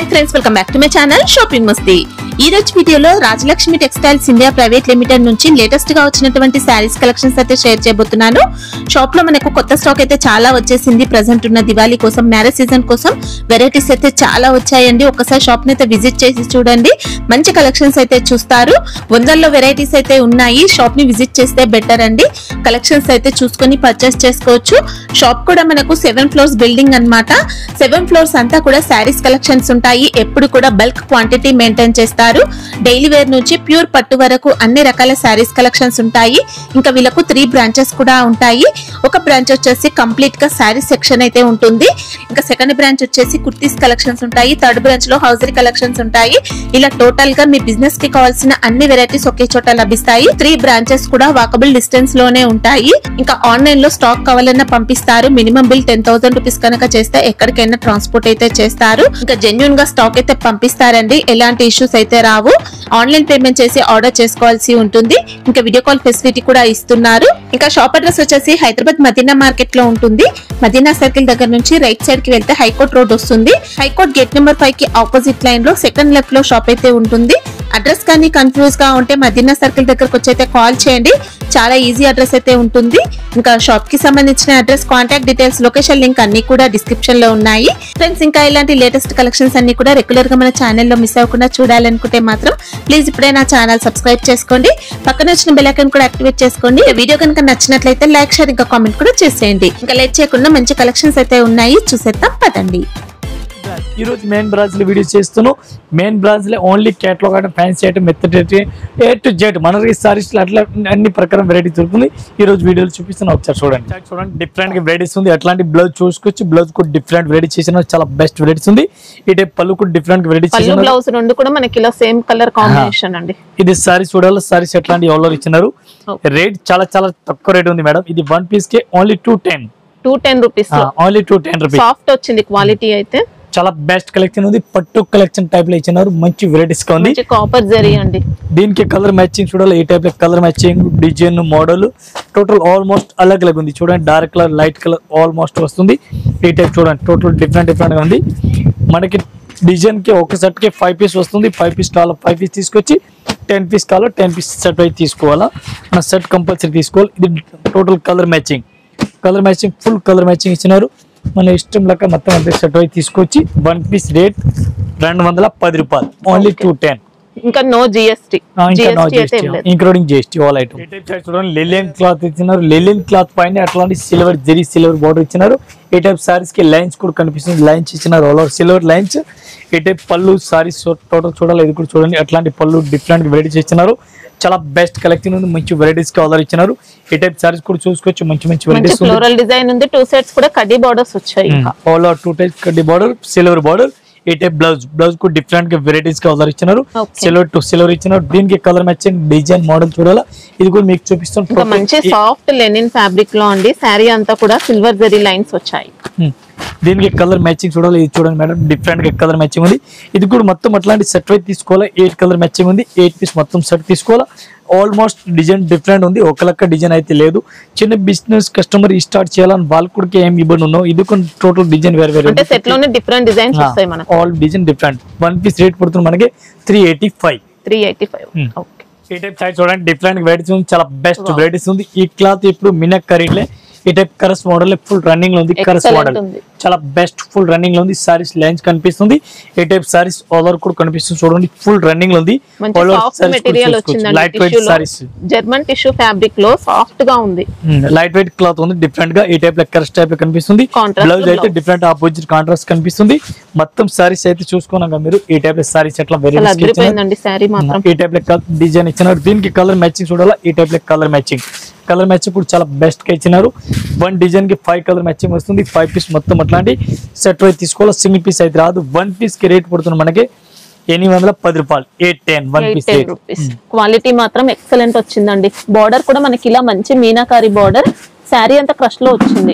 Friends welcome back to my channel shopping Masti ఈ రోజు వీడియోలో Rajalakshmi textiles India private limited నుంచి లేటెస్ట్ గా వచ్చినటువంటి శారీస్ కలెక్షన్స్ అయితే షేర్ చేయబోతున్నాను షాప్ లో మనకు కొత్త స్టాక్ అయితే చాలా వచ్చేసింది ప్రజెంట్ ఉన్న దివాళీ కోసం మ్యారేజ్ సీజన్ కోసం వెరైటీస్ అయితే చాలా వచ్చాయండి ఒకసారి షాప్ ని అయితే విజిట్ చేసి చూడండి మంచి కలెక్షన్స్ అయితే చూస్తారు వందల్లో వెరైటీస్ అయితే ఉన్నాయి షాప్ ని విజిట్ చేస్తే బెటర్ అండి కలెక్షన్స్ అయితే చూసుకొని పర్చేస్ చేసుకోవచ్చు షాప్ కూడా మనకు సెవెన్ ఫ్లోర్స్ బిల్డింగ్ అన్నమాట సెవెన్ ఫ్లోర్స్ అంతా కూడా శారీస్ కలెక్షన్స్ ఉంటాయి ఎప్పుడు కూడా బల్క్ క్వాంటిటీ మెయింటైన్ చేస్తారు డైలీ వేర్ నుంచి ప్యూర్ పట్టు వరకు అన్ని రకాల శారీస్ కలెక్షన్స్ ఉంటాయి ఇంకా వీళ్ళకు త్రీ బ్రాంచెస్ కూడా ఉంటాయి ఒక బ్రాంచ్ వచ్చేసి కంప్లీట్ గా శారీ సెక్షన్ అయితే ఉంటుంది ఇంకా సెకండ్ బ్రాంచ్ వచ్చేసి కుర్తీస్ కలెక్షన్స్ ఉంటాయి థర్డ్ బ్రాంచ్ లో హౌజరీ కలెక్షన్స్ ఉంటాయి ఇలా టోటల్ గా మీ బిజినెస్ కి కావాల్సిన అన్ని వెరైటీస్ ఒకే చోట లభిస్తాయి త్రీ బ్రాంచెస్ కూడా వాకబుల్ డిస్టెన్స్ లోనే ఉంటాయి ఇంకా ఆన్లైన్ లో స్టాక్ కావాలన్నా పంపిస్తారు minimum bill ten thousand rupees కనుక చేస్తే ఎక్కడికైనా ట్రాన్స్పోర్ట్ అయితే చేస్తారు ఇంకా జెన్యున్ గా స్టాక్ అయితే పంపిస్తారండి ఎలాంటి ఇష్యూస్ అయితే రావు ఆన్లైన్ పేమెంట్ చేసి ఆర్డర్ చేసుకోవాల్సి ఉంటుంది ఇంకా వీడియో కాల్ ఫెసిలిటీ కూడా ఇస్తున్నారు ఇంకా షాప్ అడ్రస్ వచ్చేసి హైదరాబాద్ మదీనా మార్కెట్ లో ఉంటుంది మదీనా సర్కిల్ దగ్గర నుంచి రైట్ సైడ్ కి వెళ్తే హైకోర్ట్ రోడ్ వస్తుంది హైకోర్ట్ గేట్ నెంబర్ ఫైవ్ కి ఆపోజిట్ లైన్ లో సెకండ్ లెఫ్ట్ లో షాప్ అయితే ఉంటుంది అడ్రస్ కానీ కన్ఫ్యూజ్ గా ఉంటే మదీనా సర్కిల్ దగ్గరకు వచ్చి అయితే కాల్ చేయండి చాలా ఈజీ అడ్రస్ అయితే ఉంటుంది ఇంకా షాప్ కి సంబంధించిన address contact details location link అన్ని కూడా డిస్క్రిప్షన్ లో ఉన్నాయి ఫ్రెండ్స్ ఇంకా ఇలాంటి లేటెస్ట్ కలెక్షన్స్ అన్ని కూడా రెగ్యులర్ గా మన ఛానల్లో మిస్ అవ్వకుండా చూడాలనుకుంటే మాత్రం ప్లీజ్ ఇప్పుడే నా ఛానల్ సబ్స్క్రైబ్ చేసుకోండి పక్కన వచ్చిన బెల్ ఐకాన్ కూడా యాక్టివేట్ చేసుకోండి ఈ వీడియో కనుక నచ్చినట్లయితే లైక్ షేర్ ఇంకా కామెంట్ కూడా చేసేయండి ఇంకా లేట్ చేయకుండా మంచి కలెక్షన్స్ అయితే ఉన్నాయి చూసేద్దాం పదండి ఈ రోజు మెయిన్ బ్రాంచ్ లో వీడియో చేస్తున్నాం మెయిన్ బ్రాంచ్ లో only catalogue item fancy item మెత్తటి ఏ టు జెడ్ మన సారీస్ అట్లా అన్ని ప్రకారం వెరైటీ దొరుకుతుంది ఈ రోజు వీడియోలు చూపిస్తున్నా ఒకసారి చూడండి ఒకసారి చూడండి డిఫరెంట్ గా వెరైటీస్ ఉంది అట్లాంటి బ్లౌజ్ చూసుకోవచ్చు బ్లౌజ్ కూడా డిఫరెంట్ వెరైటీ చేసిన చాలా బెస్ట్ వెరైటీస్ ఉంది ఈ టైప్ పళ్ళు కూడా డిఫరెంట్ వెరైటీ పళ్ళు చేసిన బ్లౌజ్ రెండు కూడా మనకి ఇలా సేమ్ కలర్ కాంబినేషన్ అండి ఇది సారీస్ చూడాలి సారీస్ ఎట్లాంటి ఎవరో ఇచ్చినారు Okay. రేట్ చాలా చాలా తక్కువ రేట్ ఉంది మేడం ఇది వన్ పీస్ కి only two ten two ten rupees లో only two ten rupees soft వచ్చింది క్వాలిటీ అయితే చాలా బెస్ట్ కలెక్షన్ ఉంది పట్టు కలెక్షన్ టైప్ లో ఇచ్చినారు మంచి వెరైటీస్ గా ఉంది మంచి కాపర్ జరీ అండి దీనికి కలర్ మ్యాచింగ్ చూడాలి ఈ టైప్ లో colour matching design model total almost అలగ్ అలగ్ ఉంది చూడండి dark colour light colour almost వస్తుంది ఈ టైప్ చూడండి టోటల్ డిఫరెంట్ డిఫరెంట్ గా ఉంది మనకి డిజైన్ కి ఒక సెట్ కి ఫైవ్ పీస్ వస్తుంది ఫైవ్ పీస్ కావాలి ఫైవ్ పీస్ తీసుకొచ్చి టెన్ పీస్ కావాలి టెన్ పీస్ సెట్ అయితే తీసుకోవాలా మన సెట్ కంపల్సరీ తీసుకోవాలి ఇది total colour matching colour matching full colour matching ఇచ్చినారు మన ఇష్టం లెక్క మొత్తం అంతే సెట్ అయితే తీసుకొచ్చి వన్ పీస్ రేట్ రెండు వందల పది రూపాయలు ఓన్లీ టూ టెన్ ఇంకా నో జిఎస్టి జిఎస్టి అయితే ఏం లేదు ఇంక్లూడింగ్ జిఎస్టీ ఆల్ ఐటమ్ చూడండి లెలియన్ క్లాత్ ఇచ్చినారు లెలియన్ క్లాత్ పైన అట్లాంటి సిల్వర్ జెరీ సిల్వర్ బార్డర్ ఇచ్చినారు ఈ టైప్ సారీస్ కి లైన్స్ కూడా కనిపిస్తుంది లైన్స్ ఇచ్చినారు ఆల్ ఓవర్ సిల్వర్ లైన్స్ ఈ టైప్ పళ్ళు సారీస్ టోటల్ చూడాలి ఇది కూడా చూడండి అట్లాంటి పళ్ళు డిఫరెంట్ వెరైటీస్ ఇచ్చినారు చాలా బెస్ట్ కలెక్షన్ ఉంది మంచి వెరైటీస్ కి ఆర్డర్ ఇచ్చినారు ఈ టైప్ సారీస్ కూడా చూసుకోవచ్చు మంచి మంచి మంచి వెరైటీస్ ఉంది ఫ్లోరల్ డిజైన్ ఉంది టూ సెట్స్ కూడా కడ్డీ బార్డర్స్ వచ్చాయి ఇంకా ఆల్ ఓవర్ టూ టైప్ కడ్డీ బార్డర్ సిల్వర్ బార్డర్ ఈ టైప్ బ్లౌజ్ బ్లౌజ్ కూడా డిఫరెంట్ గా వెరైటీస్ కి ఆర్డర్ ఇచ్చినారు Okay. సిల్వర్ టు సిల్వర్ ఇచ్చినారు దీనికి కలర్ మ్యాచింగ్ డిజైన్ మోడల్ చూడాలా ఇది కూడా మీకు చూపిస్తాను ఇంకా మంచి సాఫ్ట్ లెనిన్ ఫ్యాబ్రిక్ లో అండి శారీ అంతా కూడా సిల్వర్ జరీ లైన్స్ వచ్చాయి Hmm. దీనికి కలర్ మ్యాచింగ్ చూడాలి ఇది చూడండి మేడం డిఫరెంట్ గా కలర్ మ్యాచింగ్ ఉంది ఇది కూడా మొత్తం అట్లాంటి సెట్ అయితే తీసుకోవాలి ఎయిట్ కలర్ మ్యాచింగ్ ఉంది ఎయిట్ పీస్ మొత్తం సెట్ తీసుకోవాలా ఆల్మోస్ట్ డిజైన్ డిఫరెంట్ ఉంది ఒక లెక్క డిజైన్ అయితే లేదు చిన్న బిజినెస్ కస్టమర్ స్టార్ట్ చేయాలని వాళ్ళకి కూడా ఏం ఇబ్బంది ఉన్నావు ఇది కూడా టోటల్ డిజైన్ వేరే వేరే అంటే సెట్ లోనే డిఫరెంట్ డిజైన్స్ వస్తాయి మనకు all design different one piece rate పడుతుంది మనకి three eighty five three eighty five Hmm. Okay ఈ టైప్ సైజ్ చూడండి డిఫరెంట్ వెరైటీస్ ఉంది చాలా బెస్ట్ వెరైటీస్ ఉంది ఈ క్లాత్ ఇప్పుడు మినక్ కరీలే ఈ టైప్ కరస్ మోడల్ ఫుల్ రన్నింగ్ లో ఉంది కరస్ Excellent మోడల్ ఉంది. చాలా బెస్ట్ ఫుల్ రన్నింగ్ లో ఉంది సారీస్ లైన్స్ కనిపిస్తుంది ఈ టైప్ సారీస్ ఓవర్ కూడా కనిపిస్తుంది చూడండి ఫుల్ రన్నింగ్ లో ఉంది మంచి సాఫ్ట్ మెటీరియల్ వచ్చిందండి లైట్ వెయిట్ టిష్యూలో సారీస్ జర్మన్ టిష్యూ ఫ్యాబ్రిక్ లో సాఫ్ట్ గా ఉంది లైట్ వెయిట్ క్లాత్ ఉంది డిఫరెంట్ గా ఈ టైప్ లో కరస్ టైప్ లో కనిపిస్తుంది Contrast బ్లౌజ్ అయితే blouse. డిఫరెంట్ ఆపోజిట్ కాంట్రాస్ట్ కనిపిస్తుంది మొత్తం సారీస్ అయితే చూసుకున్నాక మీరు ఈ టైప్ లో సారీస్ ఎట్లా చాలా వెరీ అదిరిపోయిందండి శారీ మాత్రం ఈ టైప్ లో డిజైన్ ఇచ్చినారు దీనికి కలర్ మ్యాచింగ్ చూడాలా ఈ టైప్ లో కలర్ మ్యాచింగ్ కలర్ మ్యాచింగ్ కూడా చాలా బెస్ట్ గా ఇచ్చినారు వన్ డిజైన్ కి ఫైవ్ కలర్ మ్యాచింగ్ వస్తుంది ఫైవ్ పీస్ మొత్తం అట్లాంటి సెట్ అయితే తీసుకోవాలి సింగిల్ పీస్ అయితే రాదు వన్ పీస్ కి రేట్ పడుతుంది మనకి ఎనిమిది వందల పది రూపాయలు eight ten one eight piece ten rate rupees quality మాత్రం ఎక్సలెంట్ వచ్చిందండి బార్డర్ కూడా మనకి ఇలా మంచి మీనాకారి బార్డర్ శారీ అంతా క్రష్ లో వచ్చింది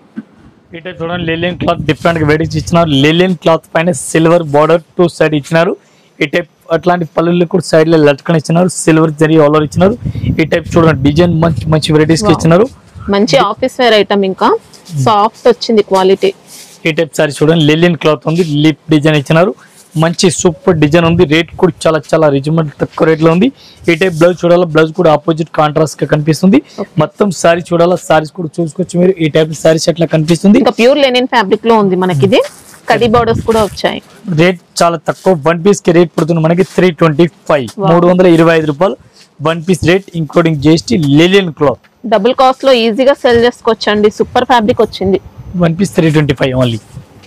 ఈ టైప్ చూడండి లెలియన్ క్లాత్ డిఫరెంట్ గా వెరైటీస్ ఇచ్చినారు లెలియన్ క్లాత్ పైన సిల్వర్ బార్డర్ టూ సైడ్ ఇచ్చినారు ఈ టైప్ అట్లాంటి పళ్ళు కూడా సైడ్ లో లట్కన్ ఇచ్చినారు సిల్వర్ జరీ ఆల్ ఓవర్ ఇచ్చినారు ఈ టైప్ చూడండి డిజైన్ మంచి మంచి వెరైటీస్ కి Wow. ఇచ్చినారు మంచి ఆఫీస్ వేర్ ఐటమ్ ఇంకా సాఫ్ట్ వచ్చింది క్వాలిటీ ఈ టైప్ సారీ చూడండి లెలియన్ క్లాత్ ఉంది లిప్ డిజైన్ ఇచ్చినారు మంచి సూపర్ డిజైన్ ఉంది రేట్ కూడా చాలా చాలా రిజనబుల్ తక్కువ రేట్ లో ఉంది ఈ టైప్ బ్లౌజ్ చూడాలా బ్లౌజ్ కూడా ఆపోజిట్ కాంట్రాస్ట్ గా కనిపిస్తుంది మొత్తం సారీ చూడాలా సారీస్ కూడా చూసుకోవచ్చు మీరు ఈ టైప్ సారీస్ ఎట్లా కనిపిస్తుంది ఇంకా ప్యూర్ లెనిన్ ఫ్యాబ్రిక్ లో ఉంది మనకి ఇది కడి బార్డర్స్ కూడా వచ్చాయి రేట్ చాలా తక్కువ వన్ పీస్ కి రేట్ పడుతుంది మనకి త్రీ ట్వంటీ ఫైవ్ Wow. మూడు వందల ఇరవై ఐదు రూపాయలు one piece rate including GST linen cloth double cost లో ఈజీగా సెల్ చేసుకోవచ్చండి సూపర్ ఫ్యాబ్రిక్ వచ్చింది one piece three twenty five only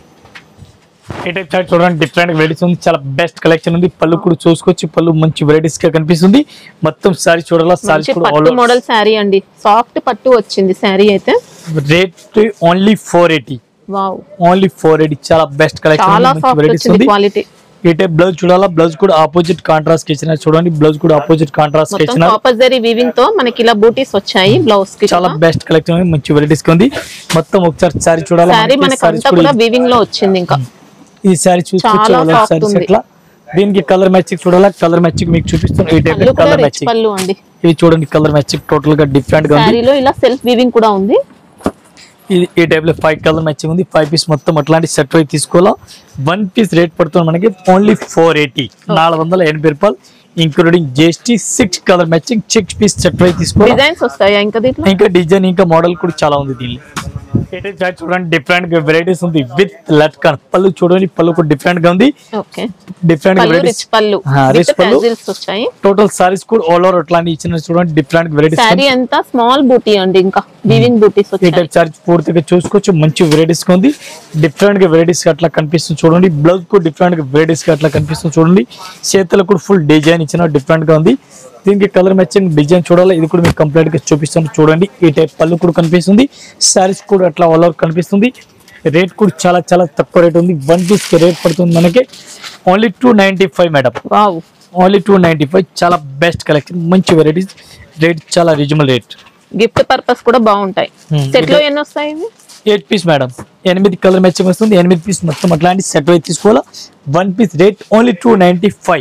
ఈ టైప్ చార్ట్ చూడండి డిఫరెంట్ వెరైటీస్ ఉంది చాలా బెస్ట్ కలెక్షన్ ఉంది పళ్ళు కూడా చూసుకోవచ్చు పళ్ళు మంచి వెరైటీస్ గా కనిపిస్తుంది మొత్తం సారీ చూడాలా సారీస్ మంచి కూడా పట్టు మోడల్ శారీ అండి సాఫ్ట్ పట్టు వచ్చింది శారీ అయితే rate only four eighty wow only four eighty చాలా బెస్ట్ కలెక్షన్ చాలా మంచి సాఫ్ట్ వెరైటీస్ వచ్చింది ఉంది క్వాలిటీ ఈ టైప్ బ్లౌజ్ చూడాలా బ్లౌజ్ కూడా ఆపోజిట్ కాంట్రాస్ట్ కి ఇచ్చిన చూడండి బ్లౌజ్ కూడా ఆపోజిట్ కాంట్రాస్ట్ కి మొత్తం ఇచ్చిన కాపర్ జరీ వీవింగ్ తో మనకి ఇలా బూటీస్ వచ్చాయి బ్లౌజ్ కి చాలా బెస్ట్ కలెక్షన్ ఉంది మంచి వెరైటీస్ ఉంది మొత్తం ఒకసారి సారీ చూడాలా శారీ మనకి మనకి sarees అంతా కూడా కూడా వీవింగ్ లో వచ్చింది ఇంకా ఈ సారీ చూసుకోవచ్చు చాలా soft సారీస్ ఉంది. ఎట్లా దీనికి కలర్ మ్యాచింగ్ చూడాలా కలర్ మ్యాచింగ్ మీకు చూపిస్తాను ఈ టైప్ పళ్ళు కూడా కలర్ రిచ్ మ్యాచింగ్ పళ్ళు అండి ఇది చూడండి కలర్ మ్యాచింగ్ టోటల్ గా డిఫరెంట్ గా ఉంది శారీలో ఇలా సెల్ఫ్ వీవింగ్ కూడా ఉంది ఇది ఈ టైప్ లో ఫైవ్ కలర్ మ్యాచింగ్ ఉంది ఫైవ్ పీస్ మొత్తం అట్లాంటి సెట్ అయి తీసుకోవాలా వన్ పీస్ రేట్ పడుతుంది మనకి ఓన్లీ ఫోర్ ఎయిటీ నాలుగు వందల ఎనభై రూపాయలు including GST six colour matching six piece set అయి తీసుకోవాలి డిజైన్స్ వస్తాయా ఇంకా దీంట్లో ఇంకా డిజైన్ ఇంకా మోడల్ కూడా చాలా ఉంది దీనిలో ఏటైతే చాట్ చూడండి డిఫరెంట్ వెరైటీస్ ఉంది విత్ లట్కన్ పళ్ళు చూడండి పళ్ళు కూడా డిఫరెంట్ గా ఉంది ఓకే డిఫరెంట్ పళ్ళు వెరైటీస్ రిచ్ పళ్ళు ఆ, rich పళ్ళు. tassels వచ్చాయి టోటల్ సారీస్ కూడా ఆల్ ఓవర్ అట్లాంటి ఇచ్చిన చూడండి డిఫరెంట్ వెరైటీస్ శారీ అంతా స్మాల్ బూటీ అండి ఇంకా వీవింగ్ బూటీస్ ఈ వచ్చాయి టైప్ చార్జ్ పూర్తిగా చూసుకోవచ్చు మంచి వెరైటీస్ గా ఉంది డిఫరెంట్ గా వెరైటీస్ గా అట్లా కనిపిస్తుంది చూడండి బ్లౌజ్ కూడా డిఫరెంట్ గా వెరైటీస్ గా అట్లా కనిపిస్తుంది చూడండి చేతులు కూడా ఫుల్ డిజైన్ ఇచ్చిన డిఫరెంట్ గా ఉంది దీనికి కలర్ మ్యాచింగ్ డిజైన్ చూడాలి ఇది కూడా మీకు కంప్లీట్ గా చూపిస్తాను చూడండి ఈ టైప్ పళ్ళు కూడా కనిపిస్తుంది సారీస్ కూడా అట్లా ఆల్ ఓవర్ కనిపిస్తుంది రేట్ కూడా చాలా చాలా తక్కువ రేట్ ఉంది వన్ పీస్ కి రేట్ పడుతుంది మనకి only two ninety five madam wow only two ninety five చాలా బెస్ట్ కలెక్షన్ మంచి వెరైటీస్ రేట్ చాలా రీజనబుల్ రేట్ గిఫ్ట్ పర్పస్ కూడా బాగుంటాయి Hmm. సెట్ లో ఎన్ని వస్తాయి ఇవి ఎయిట్ పీస్ మేడం ఎనిమిది కలర్ మ్యాచింగ్ వస్తుంది ఎనిమిది పీస్ మొత్తం అట్లాంటి సెట్ అయితే తీసుకోవాలా one piece rate only two ninety five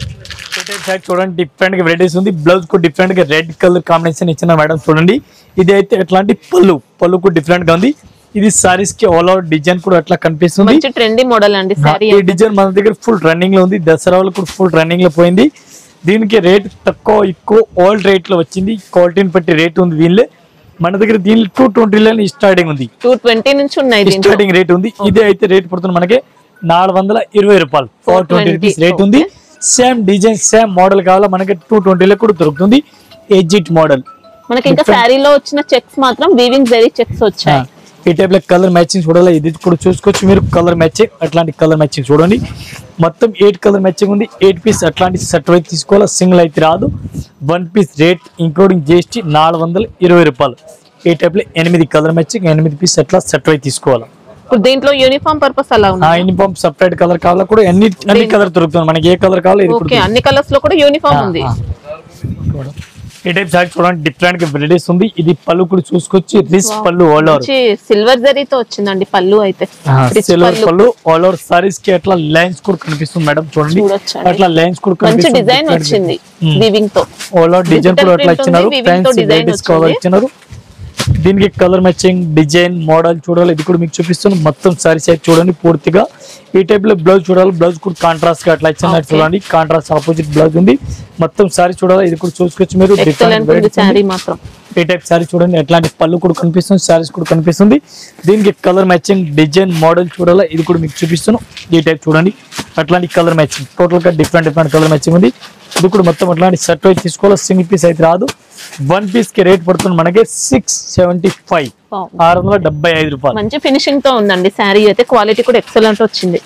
చూడండి డిఫరెంట్ గా వెరైటీస్ ఉంది బ్లౌజ్ కూడా డిఫరెంట్ గా రెడ్ కలర్ కాంబినేషన్ ఇచ్చిన మేడం చూడండి ఇది అయితే ఎట్లాంటి పళ్ళు పళ్ళు కూడా డిఫరెంట్ గా ఉంది ఇది సారీస్ కి ఆల్ ఓవర్ డిజైన్ కూడా అట్లా కనిపిస్తుంది మంచి ట్రెండీ మోడల్ అండి శారీ ఈ డిజైన్ మన దగ్గర ఫుల్ రన్నింగ్ లో ఉంది దసరా వాళ్ళు కూడా ఫుల్ రన్నింగ్ లో పోయింది దీనికి రేట్ తక్కువ ఎక్కువ ఓల్డ్ రేట్ లో వచ్చింది క్వాలిటీని బట్టి రేట్ ఉంది దీనిలో మన దగ్గర దీనిలో టూ ట్వంటీలో స్టార్టింగ్ ఉంది టూ ట్వంటీ నుంచి ఉన్నాయి దీంట్లో స్టార్టింగ్ రేట్ ఉంది ఇదే అయితే రేట్ పడుతుంది మనకి నాలుగు వందల ఇరవై రూపాయలు ఫోర్ ట్వంటీ 420, రూపీస్ రేట్ ఉంది సేమ్ డిజైన్ సేమ్ మోడల్ కావాలా మనకి టూ ట్వంటీలో కూడా దొరుకుతుంది ఎజిట్ మోడల్ మనకి ఇంకా శారీలో వచ్చిన చెక్స్ మాత్రం వీవింగ్ జరీ చెక్స్ వచ్చాయి ఈ టైప్ లో కలర్ మ్యాచింగ్ చూడాలి ఇది కూడా చూసుకోవచ్చు మీరు కలర్ మ్యాచింగ్ అట్లాంటి కలర్ మ్యాచింగ్ చూడండి మొత్తం ఎయిట్ కలర్ మ్యాచింగ్ ఉంది ఎయిట్ పీస్ అట్లాంటి సెట్ అయితే తీసుకోవాలి సింగిల్ అయితే రాదు one piece rate including GST నాలుగు వందల ఇరవై రూపాయలు ఈ టైప్ లో ఎనిమిది కలర్ మ్యాచింగ్ ఎనిమిది పీస్ అట్లా సెట్ అయితే తీసుకోవాలి ఇప్పుడు దీంట్లో యూనిఫామ్ పర్పస్ అలా ఆ ఉంది యూనిఫామ్ సపరేట్ కలర్ కావాలా కూడా అన్ని అన్ని కలర్ దొరుకుతుంది మనకి ఏ కలర్ కావాలో ఇది కూడా ఓకే అన్ని కలర్స్ లో కూడా యూనిఫామ్ ఉంది ఆ, ఆ. ఈ టైప్ సారీ చూడండి డిఫరెంట్ గా వెరైటీస్ ఉంది ఇది పళ్ళు కూడా చూసుకొచ్చి రిస్ పళ్ళు ఆల్ ఓవర్ మంచి సిల్వర్ జరీతో వచ్చిందండి పళ్ళు అయితే Rich సిల్వర్ పళ్ళు. పళ్ళు ఆల్ ఓవర్ సారీస్ కి అట్లా లైన్స్ కూడా కనిపిస్తుంది మేడం చూడండి చూడొచ్చండి. అట్లా లైన్స్ కూడా మంచి కనిపిస్తుంది డిజైన్ వచ్చింది Hmm. వీవింగ్ తో ఆల్ ఓవర్ డిజైన్ Digital కూడా అట్లా print ఇచ్చినారు ఉంది, weaving తో ఫ్యాన్సీ design లేడీస్ కవర్ వచ్చింది. ఇచ్చినారు దీనికి కలర్ మ్యాచింగ్ డిజైన్ మోడల్ చూడాలి ఇది కూడా మీకు చూపిస్తాను మొత్తం సారీస్ అయితే చూడండి పూర్తిగా ఈ టైప్ లో బ్లౌజ్ చూడాలి బ్లౌజ్ కూడా కాంట్రాస్ట్ గా అట్లా ఇచ్చినట్టు Okay. చూడండి కాంట్రాస్ట్ ఆపోజిట్ బ్లౌజ్ ఉంది మొత్తం సారీ చూడాలి ఇది కూడా చూసుకోవచ్చు మీరు ఎక్సలెంట్ different ఉంది varieties ఉంది. శారీ మాత్రం ఈ టైప్ సారీ చూడండి ఎట్లాంటి పళ్ళు కూడా కనిపిస్తుంది సారీస్ కూడా కనిపిస్తుంది దీనికి కలర్ మ్యాచింగ్ డిజైన్ మోడల్ చూడాలా ఇది కూడా మీకు చూపిస్తాను ఈ టైప్ చూడండి అట్లాంటి కలర్ మ్యాచింగ్ టోటల్ గా డిఫరెంట్ డిఫరెంట్ కలర్ మ్యాచింగ్ ఉంది ఇది కూడా మొత్తం అట్లాంటి షర్ట్ అయితే తీసుకోవాలి సింగిల్ పీస్ అయితే రాదు వన్ పీస్ కి రేట్ పడుతుంది మనకి సిక్స్ సెవెంటీ ఫైవ్ Wow. ఆరు వందల డెబ్బై ఐదు రూపాయలు మంచి ఫినిషింగ్ తో ఉందండి శారీ అయితే క్వాలిటీ కూడా ఎక్సలెంట్ వచ్చింది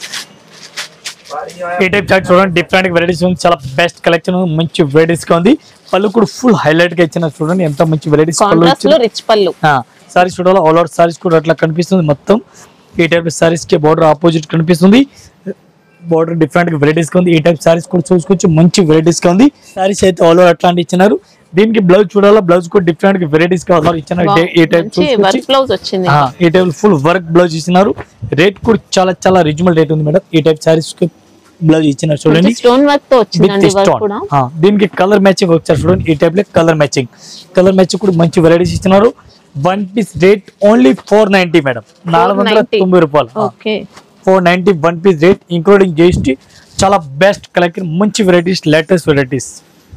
ఈ టైప్ చార్ట్ చూడండి డిఫరెంట్ వెరైటీస్ ఉంది చాలా బెస్ట్ కలెక్షన్ మంచి వెరైటీస్ గా ఉంది పళ్ళు కూడా ఫుల్ హైలైట్ గా ఇచ్చిన చూడండి ఎంత మంచి వెరైటీస్ పళ్ళు కాంట్రాస్ట్ ఇచ్చిన లో రిచ్ పళ్ళు సారీస్ చూడాలి ఆల్ అవుట్ సారీస్ కూడా అట్లా కనిపిస్తుంది మొత్తం ఈ టైప్ సారీస్ కి బార్డర్ ఆపోజిట్ కనిపిస్తుంది బార్డర్ డిఫరెంట్ వెరైటీస్ గా ఉంది ఈ టైప్ సారీస్ కూడా చూసుకోవచ్చు మంచి వెరైటీస్ గా ఉంది సారీస్ అయితే ఆల్ ఓవర్ అట్లాంటి ఇచ్చినారు దీనికి బ్లౌజ్ చూడాలా బ్లౌజ్ కూడా డిఫరెంట్ వెరైటీస్ గా ఆల్ ఇచ్చినారు Wow, ఈ టైప్ మంచి చూసుకోవచ్చు వర్క్ బ్లౌజ్ వచ్చింది ఆ, ఈ టైప్ ఫుల్ వర్క్ బ్లౌజ్ ఇచ్చినారు రేట్ కూడా చాలా చాలా రీజనబుల్ రేట్ ఉంది మేడం ఈ టైప్ సారీస్ కి బ్లౌజ్ ఇచ్చినారు చూడండి స్టోన్ వర్క్ తో విత్ వచ్చిందండి వర్క్ స్టోన్ కూడా దీనికి కలర్ మ్యాచింగ్ ఒకసారి చూడండి ఈ టైప్ లో కలర్ మ్యాచింగ్ కలర్ మ్యాచింగ్ కూడా మంచి వెరైటీస్ ఇచ్చినారు one piece rate only four ninety madam నాలుగు వందల 490. తొంభై రూపాయలు okay four ninety one piece rate including GST చాలా బెస్ట్ కలెక్షన్ మంచి వెరైటీస్ లేటెస్ట్ వెరైటీస్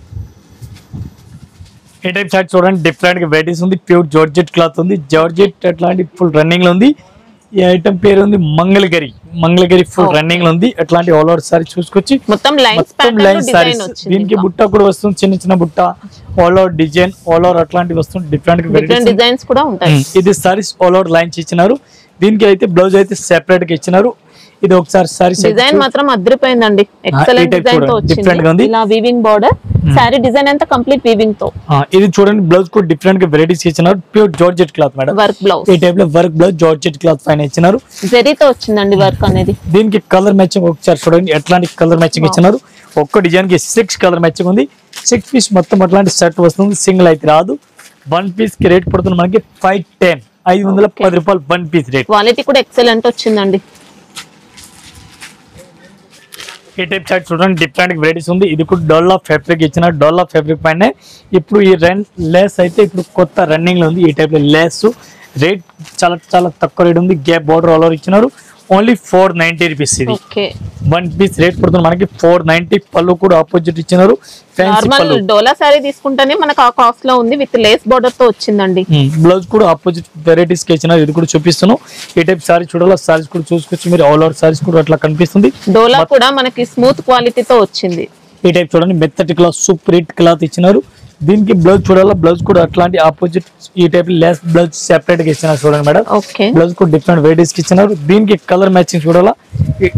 ఈ టైప్ షర్ట్ చూడండి డిఫరెంట్ గా వెరైటీస్ ఉంది ప్యూర్ జార్జెట్ క్లాత్ ఉంది జార్జెట్ అట్లాంటి ఫుల్ రన్నింగ్ లో ఉంది ఈ ఐటమ్ పేరు ఉంది Mangalagiri Mangalagiri full Okay. Running లో ఉంది అట్లాంటి ఆల్ ఓవర్ సారీ చూసుకొచ్చి మొత్తం లైన్స్ మొత్తం ప్యాటర్న్ లైన్ డిజైన్ సారీస్ వచ్చింది దీనికి బుట్ట కూడా వస్తుంది చిన్న చిన్న బుట్ట all over design all over అట్లాంటివి వస్తుంది డిఫరెంట్ డిఫరెంట్ వెరైటీస్ డిజైన్స్ కూడా ఉంటాయి ఇది సారీస్ ఆల్ ఓవర్ లైన్స్ ఇచ్చినారు దీనికి అయితే బ్లౌజ్ అయితే సెపరేట్ గా ఇచ్చినారు ఇది ఒకసారి సారీస్ డిజైన్ మాత్రం అదిరిపోయిందండి ఎక్సలెంట్ type డిజైన్ తో చూడండి, different గా ఉంది. వచ్చింది ఇలా వీవింగ్ బార్డర్ సారీ డిజైన్ అంతా కంప్లీట్ వీవింగ్ తో ఇది చూడండి బ్లౌజ్ కూడా డిఫరెంట్ గా వెరైటీస్ ఇచ్చినారు pure georgette cloth madam work blouse ఈ టైప్ లో వర్క్ బ్లౌజ్ జార్జెట్ క్లాత్ పైన ఇచ్చినారు జరీతో వచ్చిందండి వర్క్ అనేది దీనికి కలర్ మ్యాచింగ్ ఒకసారి చూడండి ఎట్లాంటి కలర్ మ్యాచింగ్ ఇచ్చినారు ఒక్క డిజైన్ కి సిక్స్ కలర్ మ్యాచింగ్ ఉంది సిక్స్ పీస్ మొత్తం అట్లాంటి సెట్ వస్తుంది సింగిల్ అయితే రాదు వన్ పీస్ కి రేట్ పడుతుంది మనకి ఫైవ్ టెన్ ఐదు వందల పది రూపాయలు వన్ పీస్ రేట్ క్వాలిటీ కూడా ఎక్సలెంట్ వచ్చిందండి ఈ టైప్ షర్ట్ చూడండి డిఫరెంట్ వెరైటీస్ ఉంది ఇది కూడా డోల్లా ఫ్యాబ్రిక్ ఇచ్చిన డోల్లా ఫ్యాబ్రిక్ పైన ఇప్పుడు ఈ రన్ లేస్ అయితే ఇప్పుడు కొత్త రన్నింగ్ లో ఉంది ఈ టైప్ లో లేస్ రేట్ చాలా చాలా తక్కువ రేట్ ఉంది గ్యాప్ బార్డర్ ఆల్ ఓవర్ ఇచ్చినారు ఓన్లీ ఫోర్ నైన్టీ రూపీస్ ఇది ఓకే వన్ పీస్ రేట్ పడుతుంది మనకి ఫోర్ నైన్టీ పళ్ళు కూడా ఆపోజిట్ ఇచ్చినారు ఫ్యాన్సీ నార్మల్ పళ్ళు డోలా సారీ తీసుకుంటేనే మనకు ఆ కాస్ట్ లో ఉంది విత్ లేస్ బార్డర్ తో వచ్చిందండి బ్లౌజ్ కూడా ఆపోజిట్ వెరైటీస్ కి ఇచ్చినారు ఇది కూడా చూపిస్తున్నాను ఈ టైప్ సారీ చూడాలి సారీస్ కూడా చూసుకొచ్చి మీరు ఆల్ ఓవర్ సారీస్ కూడా అట్లా కనిపిస్తుంది డోలా కూడా మనకి స్మూత్ క్వాలిటీతో వచ్చింది ఈ టైప్ చూడండి మెత్తటి క్లాత్ సూపర్ హిట్ క్లాత్ ఇచ్చినారు దీనికి బ్లౌజ్ చూడాలా బ్లౌజ్ కూడా అట్లాంటి ఆపోజిట్ ఈ టైప్ లెస్ బ్లౌజ్ సెపరేట్ గా ఇచ్చినారు చూడండి మేడం ఓకే బ్లౌజ్ కూడా డిఫరెంట్ వెరైటీస్ కి ఇచ్చినారు దీనికి కలర్ మ్యాచింగ్ చూడాలా ఈ-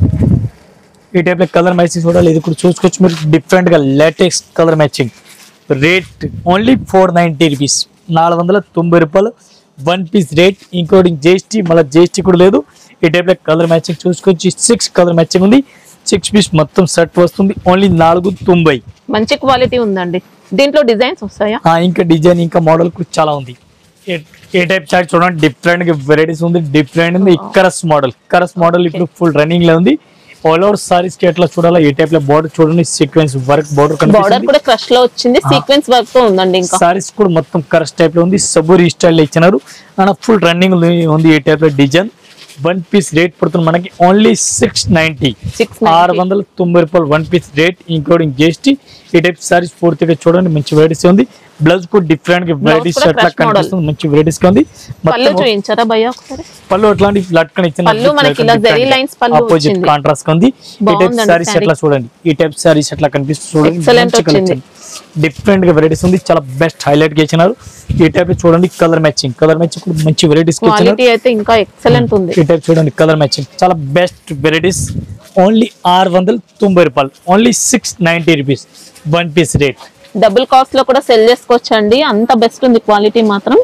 ఈ టైప్ లో కలర్ మ్యాచింగ్ చూడాలి ఇది కూడా చూసుకోవచ్చు మీరు డిఫరెంట్ గా latex colour matching rate only four ninety rupees నాలుగు వందల తొంభై రూపాయలు one piece rate including GST మళ్ళీ జిఎస్టీ కూడా లేదు ఈ టైప్ లో కలర్ మ్యాచింగ్ చూసుకోవచ్చు సిక్స్ కలర్ మ్యాచింగ్ ఉంది సిక్స్ పీస్ మొత్తం సెట్ వస్తుంది ఓన్లీ నాలుగు తొంభై మంచి క్వాలిటీ ఉందండి దీంట్లో డిజైన్స్ వస్తాయా ఆ, ఇంకా డిజైన్ ఇంకా మోడల్ కూడా చాలా ఉంది ఏ- ఏ టైప్ చార్ట్ చూడండి డిఫరెంట్ వెరైటీస్ ఉంది డిఫరెంట్ ఉంది కరస్ మోడల్ కరస్ మోడల్ ఇప్పుడు ఫుల్ రన్నింగ్ లో ఉంది ఆల్ ఓవర్ సారీస్ కి ఎట్లా చూడాలా ఈ టైప్ లో బార్డర్ చూడండి సీక్వెన్స్ వర్క్ బార్డర్ బార్డర్ కనిపిస్తుంది కూడా క్రష్ లో వచ్చింది సీక్వెన్స్ వర్క్ తో ఉందండి ఇంకా సారీస్ కూడా మొత్తం కరస్ టైప్ లో ఉంది సబూరి స్టైల్ లో ఇచ్చినారు అండ్ ఫుల్ రన్నింగ్ ఉంది ఈ టైప్ లో డిజైన్ వన్ పీస్ రేట్ పడుతుంది మనకి ఓన్లీ సిక్స్ నైన్టీ సిక్స్ ఆరు వందల తొంభై రూపాయలు one piece rate including GST ఈ టైప్ సారీస్ పూర్తిగా చూడండి మంచి వెరైటీస్ ఉంది బ్లౌజ్ కూడా డిఫరెంట్ గా వెరైటీస్ కూడా అట్లా crush model. కనిపిస్తుంది మంచి వెరైటీస్ గా ఉంది పళ్ళు మొత్తం చూపించారా భయ్య ఒకసారి పళ్ళు అట్లాంటి లట్కన్ ఇచ్చిన పళ్ళు మనకి ఇలా జరీ lines పళ్ళు ఆపోజిట్ వచ్చింది. కాంట్రాస్ట్ ఉంది ఈ టైప్ బాగుందండి సారీస్ saree. ఎట్లా చూడండి ఈ టైప్ సారీస్ ఎట్లా కనిపిస్తుంది చూడండి Excellent వచ్చింది. డిఫరెంట్ గా వెరైటీస్ ఉంది చాలా బెస్ట్ హైలైట్ గా ఇచ్చినారు ఈ టైప్ చూడండి కలర్ మ్యాచింగ్ కలర్ మ్యాచింగ్ కూడా మంచి వెరైటీస్ ఇచ్చినారు క్వాలిటీ అయితే ఇంకా ఎక్సలెంట్ ఉంది ఈ టైప్ చూడండి కలర్ మ్యాచింగ్ చాలా బెస్ట్ వెరైటీస్ ఓన్లీ ఆరు వందల తొంభై రూపాయలు only six ninety rupees one piece rate double cost లో కూడా సెల్ చేసుకోవచ్చండి అంత బెస్ట్ ఉంది క్వాలిటీ మాత్రం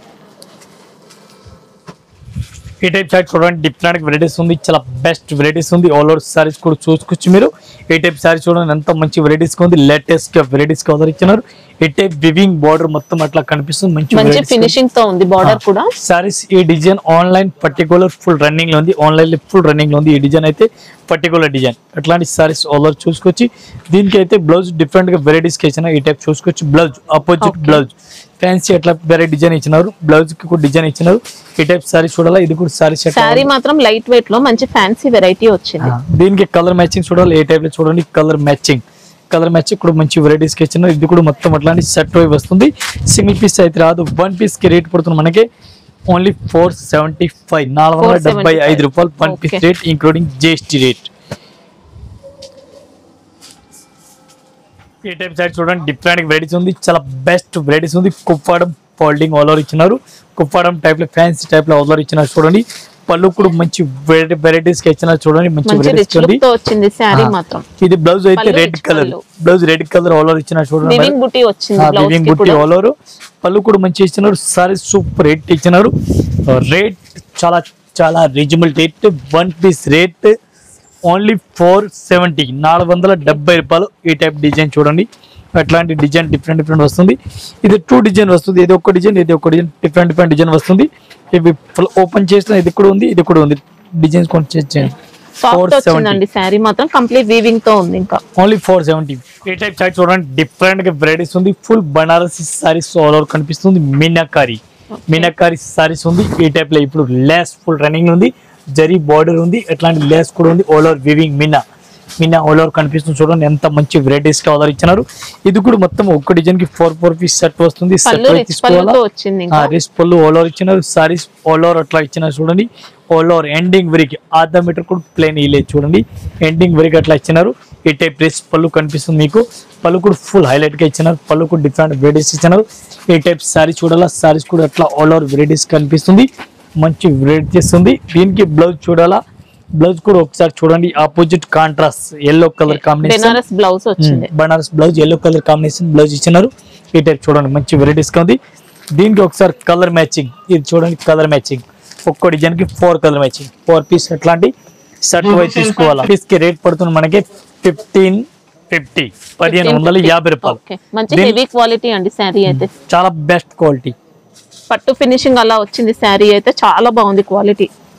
ఈ టైప్ సైడ్ చూడండి డిఫరెంట్ వెరైటీస్ ఉంది చాలా బెస్ట్ వెరైటీస్ ఉంది ఆల్ ఓవర్ సారీస్ కూడా చూసుకోవచ్చు మీరు ఈ టైప్ సారీ చూడండి ఎంత మంచి వెరైటీస్ ఉంది లేటెస్ట్ గా వెరైటీస్ కలర్ ఇచ్చినారు ఈ టైప్ వివింగ్ బార్డర్ మొత్తం అట్లా కనిపిస్తుంది మంచి మంచి varieties ఫినిషింగ్ తో ఉంది బార్డర్ కూడా సారీస్ ఈ design online particular full running లో ఉంది ఆన్లైన్ ఫుల్ రన్నింగ్ లో ఉంది ఈ డిజైన్ అయితే పర్టికులర్ డిజైన్ అట్లాంటి సారీస్ ఆల్ ఓవర్ చూసుకోవచ్చు దీనికి అయితే బ్లౌజ్ డిఫరెంట్ గా వెరైటీస్ కి ఇచ్చిన ఈ టైప్ చూసుకోవచ్చు blouse opposite Okay. Blouse fancy అట్లా వేరే డిజైన్ ఇచ్చినారు బ్లౌజ్ కి కూడా డిజైన్ ఇచ్చినారు ఈ టైప్ సారీస్ చూడాలా ఇది కూడా సారీ సెట్ శారీ మాత్రం లైట్ వెయిట్ లో మంచి ఫ్యాన్సీ వెరైటీ వచ్చింది దీనికి కలర్ మ్యాచింగ్ చూడాలి ఏ టైప్ లో చూడండి కలర్ మ్యాచింగ్ కలర్ మ్యాచింగ్ కూడా మంచి వెరైటీస్ కి ఇచ్చినారు ఇది కూడా మొత్తం అట్లాంటి సెట్ అయి వస్తుంది సింగిల్ పీస్ అయితే రాదు వన్ పీస్ కి రేట్ పడుతుంది మనకి ఓన్లీ ఫోర్ సెవెంటీ ఫైవ్ నాలుగు వందల డెబ్బై ఐదు రూపాయలు one piece Okay. Rate including GST rate ఈ టైప్ సైడ్ చూడండి డిఫరెంట్ వెరైటీస్ ఉంది చాలా బెస్ట్ వెరైటీస్ ఉంది కుప్పాడం ఫోల్డింగ్ ఆల్ ఓవర్ ఇచ్చినారు కుప్పాడం టైప్ లో ఫ్యాన్సీ టైప్ లో ఆల్ ఓవర్ ఇచ్చినారు చూడండి పళ్ళు కూడా మంచి వెరైటీస్ కి ఇచ్చినారు చూడండి మంచి మంచి వెరైటీస్ రిచ్ ఉంది లుక్ తో వచ్చింది శారీ ఆ. మాత్రం ఇది బ్లౌజ్ అయితే పళ్ళు రెడ్ rich కలర్ పళ్ళు. Blouse red colour all over ఇచ్చినారు చూడండి వివింగ్ బుటీ వచ్చింది బ్లౌజ్ వివింగ్ కి బుట్టి కూడా ఆల్ ఓవర్ పళ్ళు కూడా మంచి ఇచ్చినారు సారీ సూపర్ రేట్ ఇచ్చినారు రేట్ చాలా చాలా reasonable rate one piece rate only four seventy నాలుగు వందల డెబ్బై రూపాయలు ఈ టైప్ డిజైన్ చూడండి అట్లాంటి డిజైన్ డిఫరెంట్ డిఫరెంట్ వస్తుంది ఇది టూ డిజైన్ వస్తుంది ఇది ఒక డిజైన్ ఇది ఒక డిజైన్ డిఫరెంట్ డిఫరెంట్ డిజైన్ వస్తుంది ఇవి ఓపెన్ చేసిన ఇది కూడా ఉంది ఇది కూడా ఉంది డిజైన్స్ కొంచెం చేంజ్ సాఫ్ట్ వచ్చిందండి శారీ మాత్రం కంప్లీట్ వీవింగ్ తో ఉంది ఇంకా ఓన్లీ ఫోర్ సెవెంటీ ఈ టైప్ చాట్ చూడండి డిఫరెంట్ గా వెరైటీస్ ఉంది full Banarasi sarees all over కనిపిస్తుంది మీనాకారి మీనాకారి సారీస్ ఉంది ఈ టైప్ లో ఇప్పుడు లేస్ ఫుల్ రన్నింగ్ ఉంది జరీ బార్డర్ ఉంది అట్లాంటి లేస్ కూడా ఉంది ఆల్ ఓవర్ వివింగ్ మీనా మీన ఆల్ ఓవర్ కనిపిస్తుంది చూడండి ఎంత మంచి వెరైటీస్ గా ఆర్డర్ ఇచ్చినారు ఇది కూడా మొత్తం ఒక్క డిజైన్ కి ఫోర్ ఫోర్ పీస్ సెట్ వస్తుంది పళ్ళు సెట్ రిచ్ తీసుకోవాలా పళ్ళుతో వచ్చింది ఇంకా రిస్ పళ్ళు ఆల్ ఓవర్ ఇచ్చినారు సారీస్ ఆల్ ఓవర్ అట్లా ఇచ్చినారు చూడండి ఆల్ ఓవర్ ఎండింగ్ వరకు ఆర్ధ మీటర్ కూడా ప్లేన్ ఇలేదు చూడండి ఎండింగ్ వరకు అట్లా ఇచ్చినారు ఈ టైప్ డ్రెస్ పళ్ళు కనిపిస్తుంది మీకు పళ్ళు కూడా ఫుల్ హైలైట్ గా ఇచ్చినారు పళ్ళు కూడా డిఫరెంట్ వెరైటీస్ ఇచ్చినారు ఈ టైప్ సారీ చూడాలా సారీస్ కూడా అట్లా ఆల్ ఓవర్ వెరైటీస్ కనిపిస్తుంది మంచి వెరైటీ ఇస్తుంది దీనికి బ్లౌజ్ చూడాలా బ్లౌజ్ కూడా ఒకసారి చూడండి opposite contrast yellow colour combination Benaras blouse వచ్చింది Banaras blouse yellow colour combination blouse ఇచ్చినారు ఈ టైప్ చూడండి మంచి వెరైటీస్ గా ఉంది దీనికి ఒకసారి కలర్ మ్యాచింగ్ ఇది చూడండి కలర్ మ్యాచింగ్ ఒక్కో డిజైన్ కి four colour matching four piece ఎట్లాంటి షర్ట్ వైజ్ తీసుకోవాలి పీస్ కి రేట్ పడుతుంది మనకి ఫిఫ్టీన్ ఫిఫ్టీ పదిహేను వందల యాభై రూపాయలు ఓకే మంచి దీని- హెవీ క్వాలిటీ అండి శారీ అయితే చాలా బెస్ట్ క్వాలిటీ పట్టు ఫినిషింగ్ అలా వచ్చింది శారీ అయితే చాలా బాగుంది క్వాలిటీ